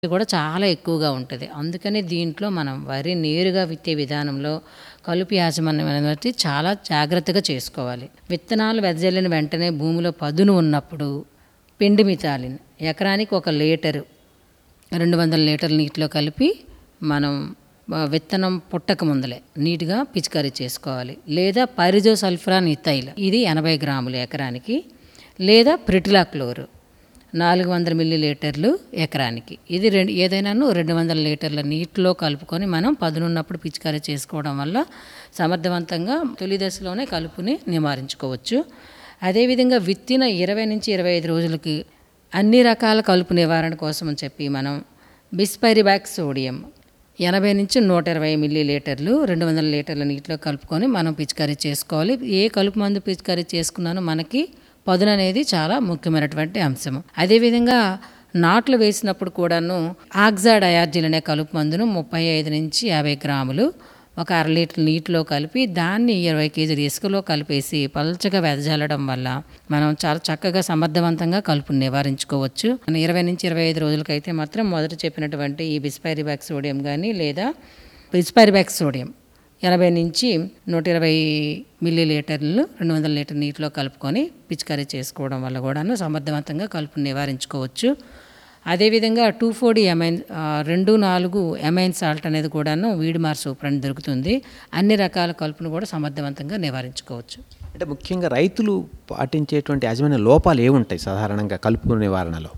కూడా చాలా ఎక్కువగా ఉంటుంది అందుకని దీంట్లో మనం వరి నేరుగా విత్తే విధానంలో కలుపు యాజమాన్యం అనేది చాలా జాగ్రత్తగా చేసుకోవాలి విత్తనాలు వెదజల్లిన వెంటనే భూమిలో పదును ఉన్నప్పుడు పిండి మితాలిన్ ఎకరానికి ఒక లీటరు రెండు వందల లీటర్ల నీటిలో కలిపి మనం ఆ, విత్తనం పుట్టక ముందలే నీట్గా పిచికారీ చేసుకోవాలి లేదా పరిజో సల్ఫరాన్ ఇథైల్ ఇది ఎనభై గ్రాములు ఎకరానికి లేదా ప్రిటిలా క్లోరు నాలుగు వందల మిల్లీ లీటర్లు ఎకరానికి ఇది రెండు ఏదైనాను రెండు వందల లీటర్ల నీటిలో కలుపుకొని మనం పదునున్నప్పుడు పిచికారీ చేసుకోవడం వల్ల సమర్థవంతంగా తొలి దశలోనే కలుపుని నివారించుకోవచ్చు అదేవిధంగా విత్తిన ఇరవై నుంచి ఇరవై ఐదు రోజులకి అన్ని రకాల కలుపు నివారణ కోసం అని చెప్పి మనం బిస్పైరిబాక్ సోడియం ఎనభై నుంచి నూట ఇరవై మిల్లీ లీటర్లు రెండు వందల లీటర్ల నీటిలో కలుపుకొని మనం పిచికారీ చేసుకోవాలి ఏ కలుపు మందు పిచికారీ చేసుకున్నానో మనకి పదును అనేది చాలా ముఖ్యమైనటువంటి అంశం అదేవిధంగా నాట్లు వేసినప్పుడు కూడాను ఆక్సాడ్ అయార్జిల్ అనే కలుపు మందును ముప్పై ఐదు నుంచి యాభై గ్రాములు ఒక అర లీటర్ నీటిలో కలిపి దాన్ని ఇరవై కేజీల ఇసుకలో కలిపేసి పల్చగా వెదజల్లడం వల్ల మనం చాలా చక్కగా సమర్థవంతంగా కలుపుని నివారించుకోవచ్చు మన ఇరవై నుంచి ఇరవై ఐదు రోజులకైతే మాత్రం మొదట చెప్పినటువంటి ఈ బిస్పైరిబాక్ సోడియం కానీ లేదా బిస్పైరిబాక్ సోడియం ఎనభై నుంచి నూట ఇరవై మిల్లీ లీటర్లు రెండు వందల లీటర్ నీటిలో కలుపుకొని పిచికారీ చేసుకోవడం వల్ల కూడాను సమర్థవంతంగా కలుపుని నివారించుకోవచ్చు అదేవిధంగా టూ ఫోర్టీ ఎమైన్ ఆ, రెండు నాలుగు ఎమైన్ సాల్ట్ అనేది కూడాను వీడిమార్ సూపర్ అని దొరుకుతుంది అన్ని రకాల కలుపును కూడా సమర్థవంతంగా నివారించుకోవచ్చు అంటే ముఖ్యంగా రైతులు పాటించేటువంటి యాజమాన్య లోపాలు ఏముంటాయి సాధారణంగా కలుపు నివారణలో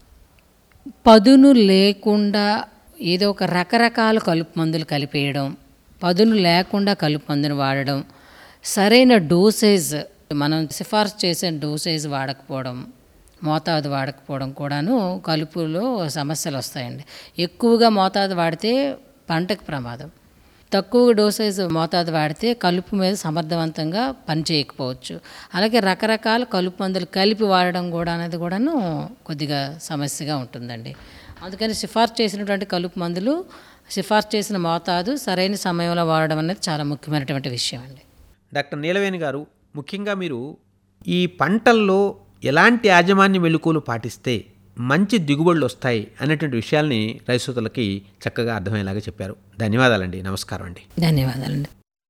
పదును లేకుండా ఏదో ఒక రకరకాల కలుపు మందులు కలిపేయడం పదును లేకుండా కలుపు మందును వాడడం సరైన డోసేజ్ మనం సిఫార్సు చేసే డోసేజ్ వాడకపోవడం మోతాదు వాడకపోవడం కూడాను కలుపులో సమస్యలు వస్తాయండి ఎక్కువగా మోతాదు వాడితే పంటకు ప్రమాదం తక్కువ డోసేజ్ మోతాదు వాడితే కలుపు మీద సమర్థవంతంగా పనిచేయకపోవచ్చు అలాగే రకరకాల కలుపు మందులు కలిపి వాడడం కూడా అనేది కూడాను కొద్దిగా సమస్యగా ఉంటుందండి అందుకని సిఫార్సు చేసినటువంటి కలుపు మందులు సిఫార్సు చేసిన మోతాదు సరైన సమయంలో వాడడం అనేది చాలా ముఖ్యమైనటువంటి విషయం అండి డాక్టర్ నీలవేణి గారు ముఖ్యంగా మీరు ఈ పంటల్లో ఎలాంటి యాజమాన్య మెలకువలు పాటిస్తే మంచి దిగుబడులు వస్తాయి అనేటువంటి విషయాల్ని రైతులకి చక్కగా అర్థమయ్యేలాగా చెప్పారు ధన్యవాదాలండి నమస్కారం అండి ధన్యవాదాలండి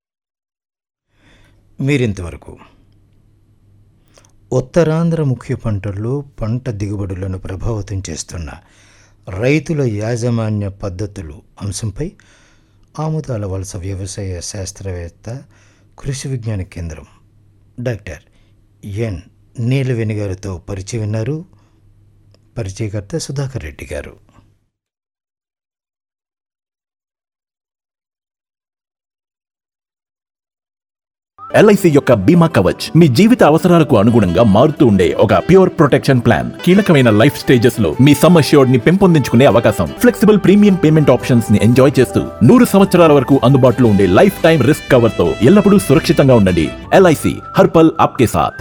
మీరింతవరకు ఉత్తరాంధ్ర ముఖ్య పంటల్లో పంట దిగుబడులను ప్రభావితం చేస్తున్న రైతుల యాజమాన్య పద్ధతులు అంశంపై ఆముదాల వలస వ్యవసాయ శాస్త్రవేత్త కృషి విజ్ఞాన కేంద్రం డాక్టర్ ఎన్ నీలవేణి గారితో పరిచయం విన్నారు పరిచయకర్త సుధాకర్ రెడ్డి గారు ఎల్ఐసి యొక్క బీమా కవచ్ మీ జీవిత అవసరాలకు అనుగుణంగా మారుతూ ఉండే ఒక ప్యూర్ ప్రొటెక్షన్ ప్లాన్ కీలకమైన లైఫ్ స్టేజెస్ లో మీ సమ్ అష్యూర్డ్ ని పెంపొందించుకునే అవకాశం ఫ్లెక్సిబుల్ ప్రీమియం పేమెంట్ ఆప్షన్స్ ని ఎంజాయ్ చేస్తూ నూరు సంవత్సరాల వరకు అందుబాటులో ఉండే లైఫ్ టైం రిస్క్ కవర్ తో ఎల్లప్పుడూ సురక్షితంగా ఉండండి ఎల్ఐసి హర్పల్ ఆప్కే సాథ్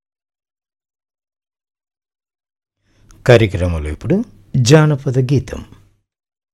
కార్యక్రమంలో ఇప్పుడు జానపద గీతం